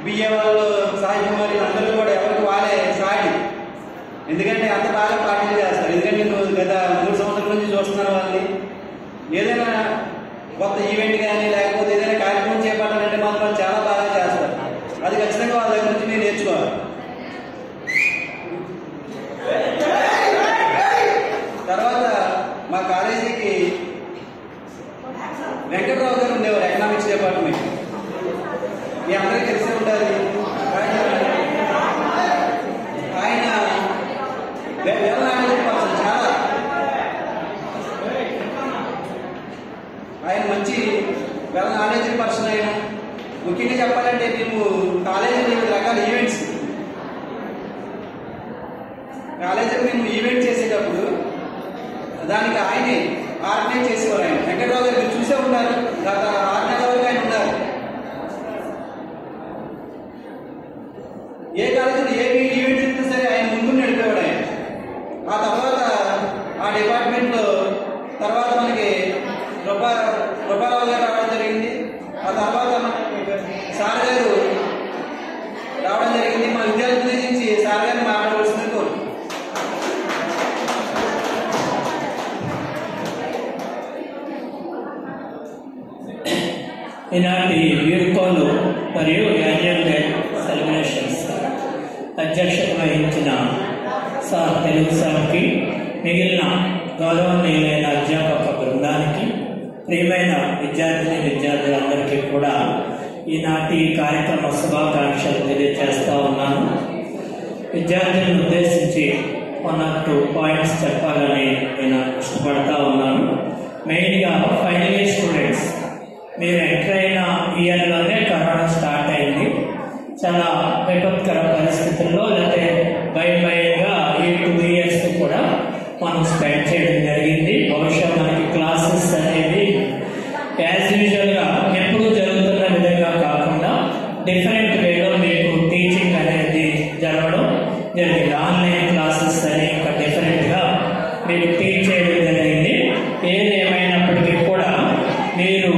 BA వాళ్ళు సాయి కుమారి అందరూ కూడా ఎవరికి వాళ్ళే సాటి ఎందుకంటే అంత బాగా పార్టీలు చేస్తారు ఎందుకంటే నువ్వు గత మూడు సంవత్సరాల నుంచి చూస్తున్నారు వాళ్ళని ఏదైనా కొత్త ఈవెంట్ కానీ లేకపోతే ఏదైనా కార్యక్రమం చేపట్టాలంటే మాత్రం వాళ్ళు చాలా బాగా చేస్తారు అది ఖచ్చితంగా వాళ్ళ దగ్గర నుంచి నేను నేర్చుకోవాలి తర్వాత మా కాలేజీకి వెంకట్రావు గారు ఉండేవారు ఎకనామిక్స్ డిపార్ట్మెంట్ మీ అందరికీ తెలిసి ఉండాలి ఆయన ఆయన వె- వెల్ నాలెడ్జ్ పర్సన్ చాలా ఆయన మంచి వెల్ నాలెడ్జ్ పర్సన్ ఆయన ముఖ్యంగా చెప్పాలంటే మేము కాలేజీలో వివిధ రకాల ఈవెంట్స్ కాలేజీలో మేము ఈవెంట్ చేసేటప్పుడు దానికి ఆయనే ఆర్గనైజ్ చేసేవారు ఆయన వెంకటరావు గారు మీరు చూసే ఉన్నారు గత ఆరు నెలల వరకు ఆయన ఉన్నారు ఏ కాలేజీలో ఏ ఈవెంట్ జరిగినా సరే ఆయన ముందు నడిపేవాడు ఆయన ఆ తర్వాత ఆ డిపార్ట్మెంట్లో తర్వాత మనకి రూపా రూపారావు గారు రావడం జరిగింది ఆ తర్వాత మనకి సార్ గారు రావడం జరిగింది మా విద్యార్థుల నుంచి సార్ గారిని మాట్లాడవలసింది కోరు ఈనాటి వీడ్కోలు మరియు యాన్యువల్ డే సెలబ్రేషన్స్ అధ్యక్షత వహించిన సార్ తెలుగు సార్కి మిగిలిన గౌరవనీయులైన అధ్యాపక బృందానికి ప్రియమైన విద్యార్థిని విద్యార్థులందరికీ కూడా ఈనాటి కార్యక్రమ శుభాకాంక్షలు తెలియజేస్తా ఉన్నాను విద్యార్థులను ఉద్దేశించి వన్ ఆర్ టూ పాయింట్స్ చెప్పాలని నేను ఇష్టపడతా ఉన్నాను మెయిన్గా ఫైనల్ ఇయర్ స్టూడెంట్స్ మీరు ఎంటర్ అయిన ఇయర్లోనే కరోనా స్టార్ట్ అయింది చాలా విపత్కర పరిస్థితుల్లో లేకపోతే భయం భయంగా ఈ టూ ఇయర్స్ కూడా మనం స్పెండ్ చేయడం జరిగింది బహుశా మనకి క్లాసెస్ అనేవి యాజ్ యూజువల్గా ఎప్పుడు జరుగుతున్న విధంగా కాకుండా డిఫరెంట్ వేలో మీకు టీచింగ్ అనేది జరగడం జరిగింది ఆన్లైన్ క్లాసెస్ అని ఒక డిఫరెంట్గా మీకు టీచ్ చేయడం జరిగింది ఏది ఏమైనప్పటికీ కూడా మీరు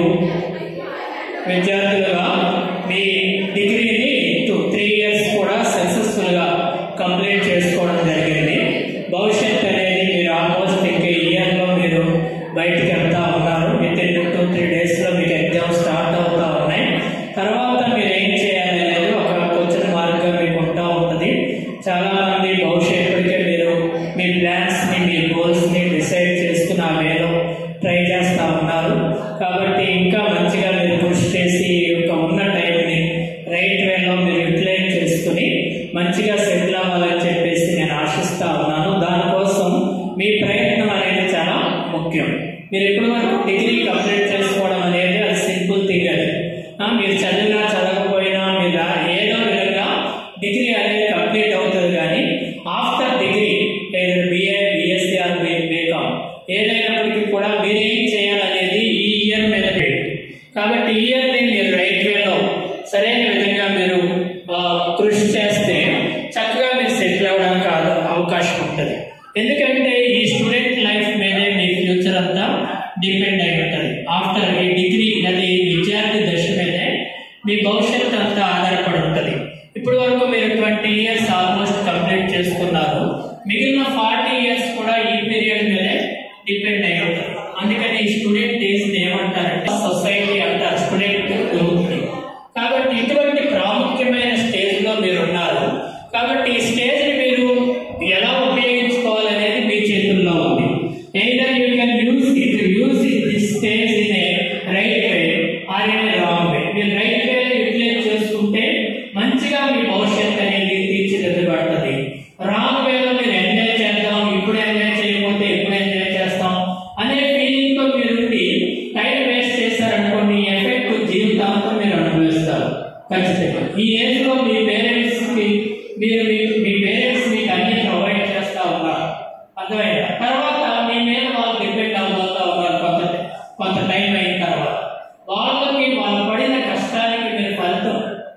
విద్యార్థులుగా మీ డిగ్రీని టూ త్రీ ఇయర్స్ కూడా సక్సెస్ఫుల్గా కంప్లీట్ చేసుకోవడం జరిగింది భవిష్యత్ అనేది మీరు ఆల్మోస్ట్ ఇంక ఇయర్లో మీరు బయటికి వెళ్తా ఉన్నారు విత్ ఇన్ టూ త్రీ డేస్లో మీకు ఎగ్జామ్ స్టార్ట్ అవుతా ఉన్నాయి తర్వాత మీరు ఏం చేయాలి అనేది ఒక క్వశ్చన్ మార్క్గా మీకు ఉంటా ఉంటుంది చాలా మంది భవిష్యత్తుకే మీరు మీ ప్లాన్స్ని మీ గోల్స్ని డిసైడ్ చేసుకుని ఆ వేలో ట్రై చేస్తా ఉన్నారు కాబట్టి ఇంకా మంచిగా మీరు కృషి చేసి ఈ యొక్క ఉన్న టైంని రైట్ వేలో మీరు యూటిలైజ్ చేసుకుని మంచిగా సెటిల్ అవ్వాలని చెప్పేసి నేను ఆశిస్తా ఉన్నాను దానికోసం మీ ప్రయత్నం అనేది చాలా ముఖ్యం మీరు ఇప్పటి వరకు డిగ్రీ కంప్లీట్ చేసుకోవడం అనేది అది సింపుల్ థింగ్ అది ఆ, మీరు చదివినా చదవకపోయినా మీరు రా- ఏదో విధంగా డిగ్రీ అనేది కంప్లీట్ అవుతుంది కానీ ఆఫ్టర్ డిగ్రీ లేదా బిఏ బిఎస్సీ ఆర్ బీకామ్ ఏదైనప్పటికీ కూడా మీరు ఏం చేయాలనేది ఈ ఇయర్ మీద పెట్టు. కాబట్టి ఈ ఇయర్ మీరు రైట్ వేలో సరైన విధంగా మీరు ఆ, కృషి చేస్తే చక్కగా మీరు సెటిల్ అవ్వడానికి ఆ- అవకాశం ఉంటుంది ఎందుకంటే ఈ స్టూడెంట్ లైఫ్ మీదే మీ ఫ్యూచర్ అంతా డిపెండ్ అయి ఉంటుంది ఆఫ్టర్ ఈ డిగ్రీ అది విద్యార్థి దశ మీదే మీ భవిష్యత్తు అంతా ఆధారపడి ఉంటుంది ఇప్పటి వరకు మీరు ట్వంటీ ఇయర్స్ ఆల్మోస్ట్ కంప్లీట్ చేసుకున్నారు మిగిలిన ఫార్టీ ఇయర్స్ కూడా ఈ పీరియడ్ మీదే డిపెండ్ అయి ఉంటుంది అందుకని ఈ స్టూడెంట్ డేస్ ఏమంటారంటే సొసైటీ అంటారు స్టూడెంట్ గ్రూప్ ని కాబట్టి ఇటువంటి ప్రాముఖ్యమైన స్టేజ్ లో మీరు ఉన్నారు కాబట్టి ఈ స్టేజ్ ని మీరు ఎలా ఉపయోగించుకోవాలనేది మీ చేతుల్లో ఉంది either you can use it use this stage in a right way or in a wrong way మీరు రైట్ వే యూటిలైజ్ చేసుకుంటే మంచిగా మీ భవిష్యత్ అనేది తీర్చిదిద్దబడుతుంది రాంగ్ వేలో మీరు ఎంజాయ్ చేద్దాం ఇప్పుడు ఎంజాయ్ చేయకపోతే ఎప్పుడు ఎంజాయ్ చేస్తాం అనే ఫీలింగ్ తో మీరు ఉండి టైం వేస్ట్ చేశారనుకోండి ఈ ఎఫెక్ట్ జీవితాంతం మీరు అనుభవిస్తారు ఖచ్చితంగా ఈ ఏజ్ లో మీ పేరెంట్స్ కి మీరు మీ- మీ పేరెంట్స్ మీకు అన్ని ప్రొవైడ్ చేస్తా ఉన్నారు అర్థమైందా తర్వాత మీ మీద వాళ్ళు డిపెండ్ అవ్వబోతా ఉన్నారు కొంత కొంత టైం అయిన తర్వాత వాళ్ళకి వాళ్ళు పడిన కష్టానికి మీరు ఫలితం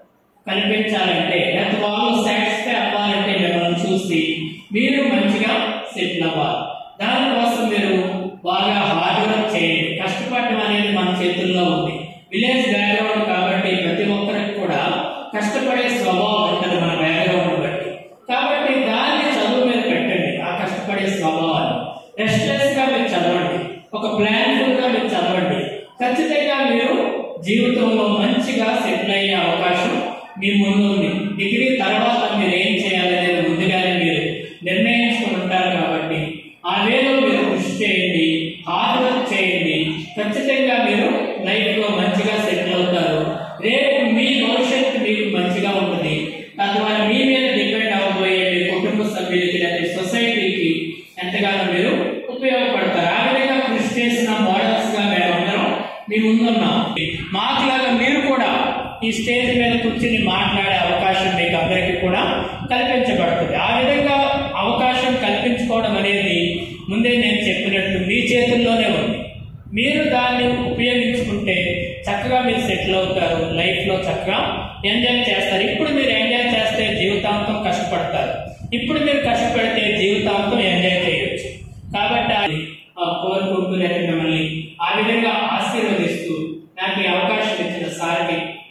కనిపించాలంటే లేకపోతే వాళ్ళు సాటిస్ఫై అవ్వాలంటే మిమ్మల్ని చూసి మీరు మంచిగా సెటిల్ అవ్వాలి దానికోసం మీరు బాగా హార్డ్ వర్క్ చేయండి కష్టపడడం అనేది మన చేతుల్లో ఉంది విలేజ్ బ్యాక్గ్రౌండ్ కాబట్టి ప్రతి ఒక్కరికి కూడా కష్టపడే మీ ముందు ఉంది డిగ్రీ తర్వాత మీరు ఏం చేయాలనేది ముందుగానే మీరు నిర్ణయించుకుని ఉంటారు కాబట్టి ఆ వేలో మీరు కృషి చేయండి హార్డ్ వర్క్ చేయండి ఖచ్చితంగా మీరు లైఫ్ లో మంచిగా సెటిల్ అవుతారు రేపు మీ భవిష్యత్తు మీకు మంచిగా ఉంటుంది తద్వారా మీ మీద డిపెండ్ అవ్వబోయే మీ కుటుంబ సభ్యులకి లేదా సొసైటీకి ఎంతగానో మీరు ఉపయోగపడతారు ఆ విధంగా కృషి చేసిన మోడల్స్ గా మేము అందరం మీ ముందున్నాం మాకులాగా మీరు కూడా ఈ స్టేజ్ మీద కూర్చుని మాట్లాడే అవకాశం మీకు అందరికీ కూడా కల్పించబడుతుంది ఆ విధంగా అవకాశం కల్పించుకోవడం అనేది ముందే నేను చెప్పినట్టు మీ చేతుల్లోనే ఉంది మీరు దాన్ని ఉపయోగించుకుంటే చక్కగా మీరు సెటిల్ అవుతారు లైఫ్ లో చక్కగా ఎంజాయ్ చేస్తారు ఇప్పుడు మీరు ఎంజాయ్ చేస్తే జీవితాంతం కష్టపడతారు ఇప్పుడు మీరు కష్టపడితే జీవితాంతం ఎంజాయ్ చేయొచ్చు కాబట్టి అది, ఆ, కోరుకుంటూ లేదా మిమ్మల్ని ఆ విధంగా ఆశీర్వదిస్తూ నాకు ఈ అవకాశం ఇచ్చిన సార్కి